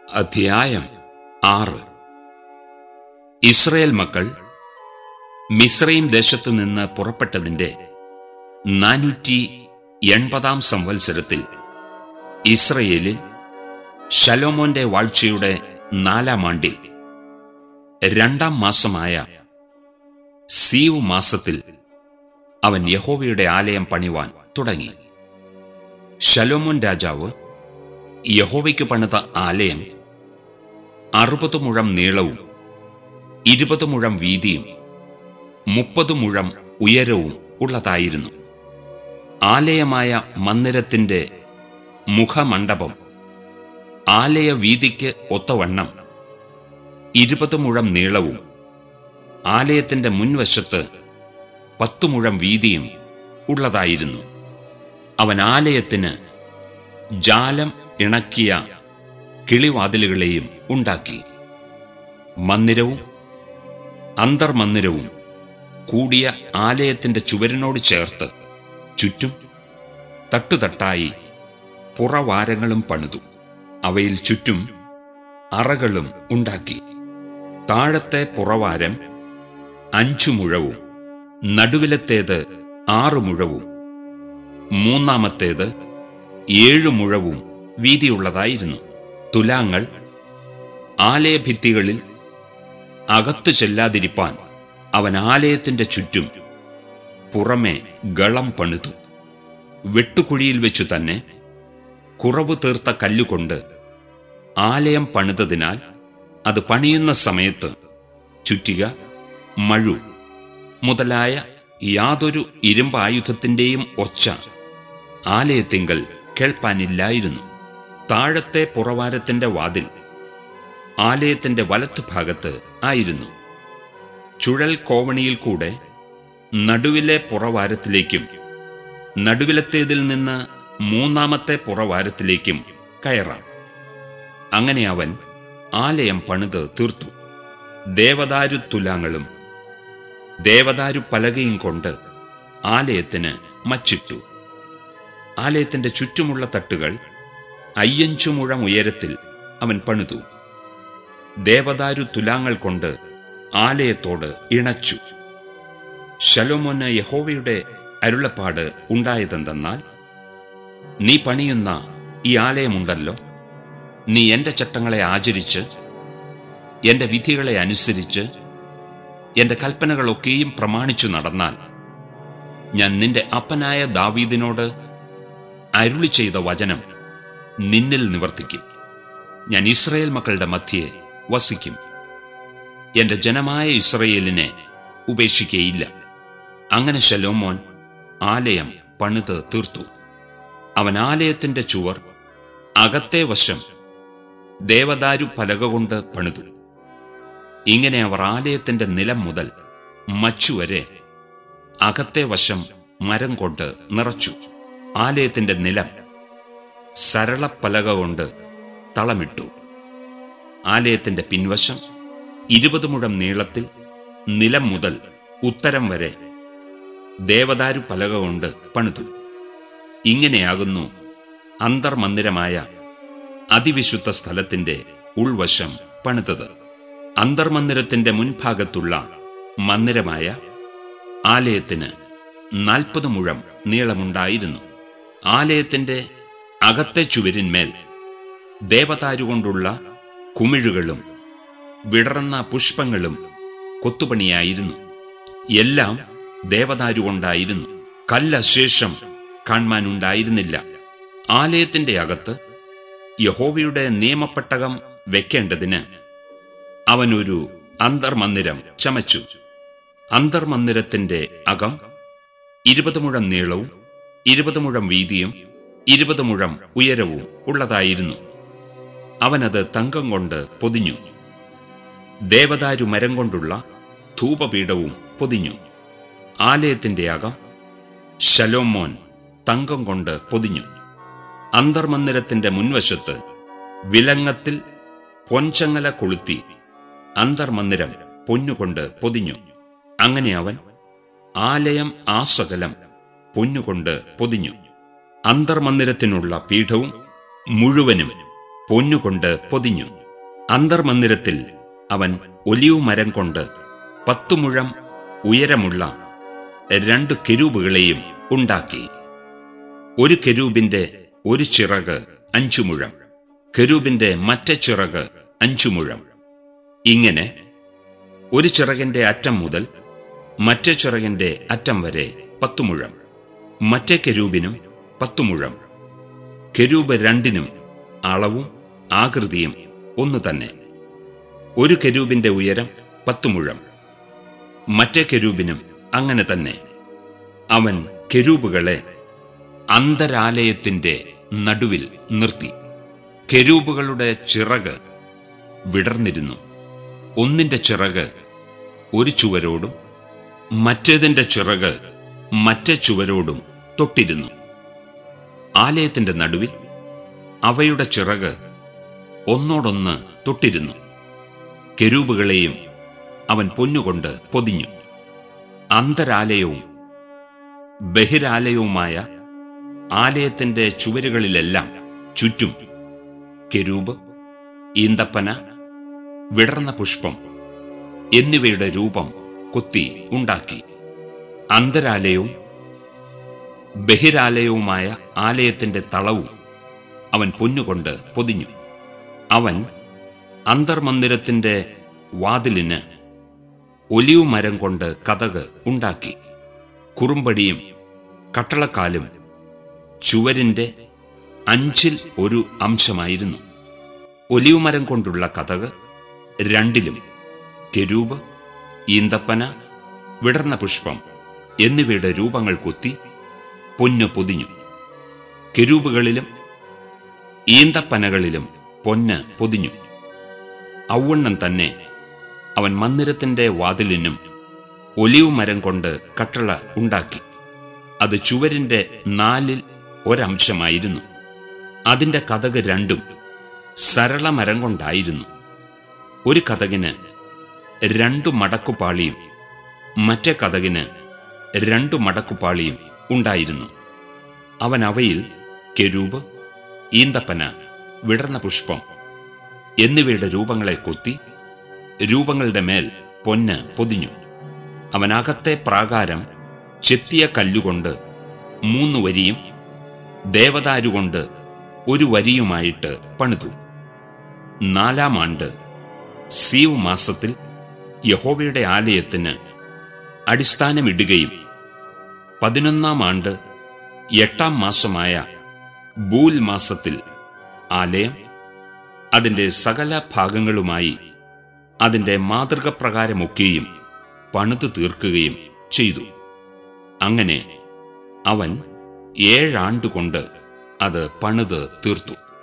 അധ്യായം ആറ് ഇസ്രയേൽ മക്കൾ മിസ്രൈം ദേശത്തു നിന്ന് പുറപ്പെട്ടതിന്റെ നാനൂറ്റി എൺപതാം സംവത്സരത്തിൽ ഇസ്രയേലിൽ ശലോമോന്റെ വാഴ്ചയുടെ നാലാം ആണ്ടിൽ രണ്ടാം മാസമായ സീവ് മാസത്തിൽ അവൻ യഹോവയുടെ ആലയം പണിവാൻ തുടങ്ങി ശലോമോൻ രാജാവ് യഹോവയ്ക്ക് പണിത ആലയം അറുപത് മുഴം നീളവും ഇരുപത് മുഴം വീതിയും മുപ്പത് മുഴം ഉയരവും ഉള്ളതായിരുന്നു ആലയമായ മന്ദിരത്തിന്റെ മുഖമണ്ഡപം ആലയ വീതിക്ക് ഒത്തവണ്ണം ഇരുപത് മുഴം നീളവും ആലയത്തിന്റെ മുൻവശത്ത് പത്തു മുഴം വീതിയും ഉള്ളതായിരുന്നു അവൻ ആലയത്തിന് ജാലം ഇണക്കിയ കിളിവാതിലുകളെയും ഉണ്ടാക്കി മന്ദിരവും അന്തർമന്ദിരവും കൂടിയ ആലയത്തിന്റെ ചുവരിനോട് ചേർത്ത് ചുറ്റും തട്ടുതട്ടായി പുറവാരങ്ങളും പണിതു അവയിൽ ചുറ്റും അറകളും ഉണ്ടാക്കി താഴത്തെ പുറവാരം അഞ്ചു മുഴവും നടുവിലത്തേത് ആറു മുഴവും മൂന്നാമത്തേത് ഏഴു മുഴവും വീതിയുള്ളതായിരുന്നു തുലാങ്ങൾ ആലയഭിത്തികളിൽ അകത്തു ചെല്ലാതിരിപ്പാൻ അവൻ ആലയത്തിന്റെ ചുറ്റും പുറമെ ഗളം പണിതു വെട്ടുകുഴിയിൽ വെച്ചു തന്നെ കുറവ് തീർത്ത കല്ലുകൊണ്ട് ആലയം പണിതതിനാൽ അത് പണിയുന്ന സമയത്ത് ചുറ്റിക മഴു മുതലായ യാതൊരു ഇരുമ്പായുധത്തിന്റെയും ഒച്ച ആലയത്തിങ്കൽ കേൾപ്പാനില്ലായിരുന്നു താഴത്തെ പുറവാരത്തിന്റെ വാതിൽ ആലയത്തിന്റെ വലത്തുഭാഗത്ത് ആയിരുന്നു ചുഴൽ കോവണിയിൽ കൂടെ നടുവിലെ പുറവാരത്തിലേക്കും നടുവിലത്തേതിൽ നിന്ന് മൂന്നാമത്തെ പുറവാരത്തിലേക്കും കയറാം അങ്ങനെ അവൻ ആലയം പണിത് തീർത്തു ദേവദാരു തുലാങ്ങളും ദേവദാരു പലകയും കൊണ്ട് ആലയത്തിന് മച്ചിട്ടു ആലയത്തിന്റെ ചുറ്റുമുള്ള തട്ടുകൾ അയ്യഞ്ചു മുഴം ഉയരത്തിൽ അവൻ പണിതു ദേവദാരു തുലാങ്ങൾ കൊണ്ട് ആലയത്തോട് ഇണച്ചു ശലോമോന് യഹോവയുടെ അരുളപ്പാട് ഉണ്ടായതെന്തെന്നാൽ നീ പണിയുന്ന ഈ ആലയമുണ്ടല്ലോ നീ എന്റെ ചട്ടങ്ങളെ ആചരിച്ച് എന്റെ വിധികളെ അനുസരിച്ച് എന്റെ കൽപ്പനകളൊക്കെയും പ്രമാണിച്ചു നടന്നാൽ ഞാൻ നിന്റെ അപ്പനായ ദാവീദിനോട് അരുളി ചെയ്ത വചനം നിന്നിൽ നിവർത്തിക്കും ഞാൻ ഇസ്രയേൽ മക്കളുടെ മധ്യയെ വസിക്കും എന്റെ ജനമായ ഇസ്രയേലിനെ ഉപേക്ഷിക്കയില്ല അങ്ങനെ ശലോമോൻ ആലയം പണിത് തീർത്തു അവൻ ആലയത്തിന്റെ ചുവർ അകത്തെ വശം ദേവദാരു പലക കൊണ്ട് പണിതു ഇങ്ങനെ അവർ ആലയത്തിന്റെ നിലം മുതൽ മച്ചുവരെ അകത്തെ വശം മരം കൊണ്ട് നിറച്ചു ആലയത്തിന്റെ നിലം സരളപ്പലക കൊണ്ട് തളമിട്ടു ആലയത്തിന്റെ പിൻവശം ഇരുപത് മുഴം നീളത്തിൽ നിലം മുതൽ ഉത്തരം വരെ ദേവദാരു പലക കൊണ്ട് പണിതു ഇങ്ങനെയാകുന്നു അന്തർമന്ദിരമായ അതിവിശുദ്ധ സ്ഥലത്തിന്റെ ഉൾവശം പണിതത് അന്തർമന്ദിരത്തിന്റെ മുൻഭാഗത്തുള്ള മന്ദിരമായ ആലയത്തിന് നാൽപ്പത് മുഴം നീളമുണ്ടായിരുന്നു ആലയത്തിന്റെ അകത്തെ ചുവരിന്മേൽ ദേവതാരുകൊണ്ടുള്ള കുമിഴുകളും വിടർന്ന പുഷ്പങ്ങളും കൊത്തുപണിയായിരുന്നു എല്ലാം ദേവതാരുകൊണ്ടായിരുന്നു കല്ലശേഷം കാണാനുണ്ടായിരുന്നില്ല ആലയത്തിന്റെ അകത്ത് യഹോവയുടെ നിയമപ്പെട്ടകം വെക്കേണ്ടതിന് അവനൊരു അന്തർമന്ദിരം ചമച്ചു അന്തർമന്ദിരത്തിന്റെ അകം ഇരുപത് മുഴം നീളവും ഇരുപത് മുഴം വീതിയും ഇരുപത് മുഴം ഉയരവും ഉള്ളതായിരുന്നു അവനത് തങ്കം കൊണ്ട് പൊതിഞ്ഞു ദേവദാരു മരം കൊണ്ടുള്ള ധൂപപീഠവും പൊതിഞ്ഞു ആലയത്തിന്റെ അകം ശലോമോൻ തങ്കം കൊണ്ട് പൊതിഞ്ഞു അന്തർമന്ദിരത്തിന്റെ മുൻവശത്ത് വിലങ്ങത്തിൽ പൊൻചങ്ങല കൊളുത്തി അന്തർമന്ദിരം പൊന്നുകൊണ്ട് പൊതിഞ്ഞു അങ്ങനെ അവൻ ആലയം ആസകലം പൊന്നുകൊണ്ട് പൊതിഞ്ഞു അന്തർമന്ദിരത്തിനുള്ള പീഠവും മുഴുവനും പൊന്നുകൊണ്ട് പൊതിഞ്ഞു അന്തർമന്ദിരത്തിൽ അവൻ ഒലിവ് മരം കൊണ്ട് പത്തു മുഴം ഉയരമുള്ള രണ്ട് കെരൂബുകളെയും ഉണ്ടാക്കി ഒരു കെരൂബിന്റെ ഒരു ചിറക് അഞ്ചു മുഴം കെരൂബിന്റെ മറ്റേ ചിറക് അഞ്ചു മുഴം ഇങ്ങനെ ഒരു ചിറകിന്റെ അറ്റം മുതൽ മറ്റേ ചിറകിന്റെ അറ്റം വരെ പത്തു മുഴം മറ്റേ കെരൂബിനും പത്തു മുഴം കെരൂബ് രണ്ടിനും അളവും ആകൃതിയും ഒന്നു തന്നെ ഒരു കെരൂബിന്റെ ഉയരം പത്തു മുഴം മറ്റേ കെരൂബിനും അങ്ങനെ തന്നെ അവൻ കെരൂബുകളെ അന്തരാലയത്തിന്റെ നടുവിൽ നിർത്തി കെരൂബുകളുടെ ചിറക് വിടർന്നിരുന്നു ഒന്നിന്റെ ചിറക് ഒരു ചുവരോടും മറ്റേതിന്റെ ചിറക് മറ്റേ ചുവരോടും തൊട്ടിരുന്നു ആലയത്തിന്റെ നടുവിൽ അവയുടെ ചിറക് ഒന്നോടൊന്ന് തൊട്ടിരുന്നു കെരൂബുകളെയും അവൻ പൊന്നുകൊണ്ട് പൊതിഞ്ഞു അന്തരാലയവും ബഹിരാലയവുമായ ആലയത്തിന്റെ ചുവരുകളിലെല്ലാം ചുറ്റും കെരൂബ് ഈന്തപ്പന വിടർന്ന പുഷ്പം എന്നിവയുടെ രൂപം കൊത്തി ഉണ്ടാക്കി അന്തരാലയവും ബഹിരാലയവുമായ ആലയത്തിന്റെ തളവും അവൻ പൊന്നുകൊണ്ട് പൊതിഞ്ഞു അവൻ അന്തർമന്ദിരത്തിന്റെ വാതിലിന് ഒലിവ് മരം കൊണ്ട് കതക് ഉണ്ടാക്കി കുറുമ്പടിയും കട്ടളക്കാലും ചുവരിന്റെ അഞ്ചിൽ ഒരു അംശമായിരുന്നു ഒലിവ് മരം കൊണ്ടുള്ള കതക് രണ്ടിലും കെരൂപ് ഈന്തപ്പന വിടർന്ന പുഷ്പം എന്നിവയുടെ രൂപങ്ങൾ കൊത്തി പൊന്ന് പൊതിഞ്ഞു കെരൂപുകളിലും ഈന്തപ്പനകളിലും പൊന്ന് പൊതിഞ്ഞു ഔവണ്ണം തന്നെ അവൻ മന്ദിരത്തിന്റെ വാതിലിനും ഒലിവ് മരം കൊണ്ട് കട്ടള ഉണ്ടാക്കി അത് ചുവരിന്റെ നാലിൽ ഒരംശമായിരുന്നു അതിന്റെ കഥക് രണ്ടും സരള മരം കൊണ്ടായിരുന്നു ഒരു കഥകിന് രണ്ടു മടക്കുപാളിയും മറ്റേ കഥകിന് രണ്ടു മടക്കുപാളിയും ഉണ്ടായിരുന്നു അവൻ അവയിൽ കെരൂപ് ഈന്തപ്പന വിടർന്ന പുഷ്പം എന്നിവയുടെ രൂപങ്ങളെ കൊത്തി രൂപങ്ങളുടെ മേൽ പൊന്ന് പൊതിഞ്ഞു അവൻ അകത്തെ പ്രാകാരം ചെത്തിയ കല്ലുകൊണ്ട് മൂന്ന് വരിയും ദേവദാരുകൊണ്ട് ഒരു വരിയുമായിട്ട് പണിതു നാലാം ആണ്ട് സീവ് മാസത്തിൽ യഹോവയുടെ ആലയത്തിന് അടിസ്ഥാനമിടുകയും പതിനൊന്നാം ആണ്ട് എട്ടാം മാസമായ ബൂൽ മാസത്തിൽ ആലയം അതിന്റെ സകല ഭാഗങ്ങളുമായി അതിന്റെ മാതൃകപ്രകാരമൊക്കെയും പണിതു തീർക്കുകയും ചെയ്തു അങ്ങനെ അവൻ ഏഴാണ്ടുകൊണ്ട് അത് പണിത് തീർത്തു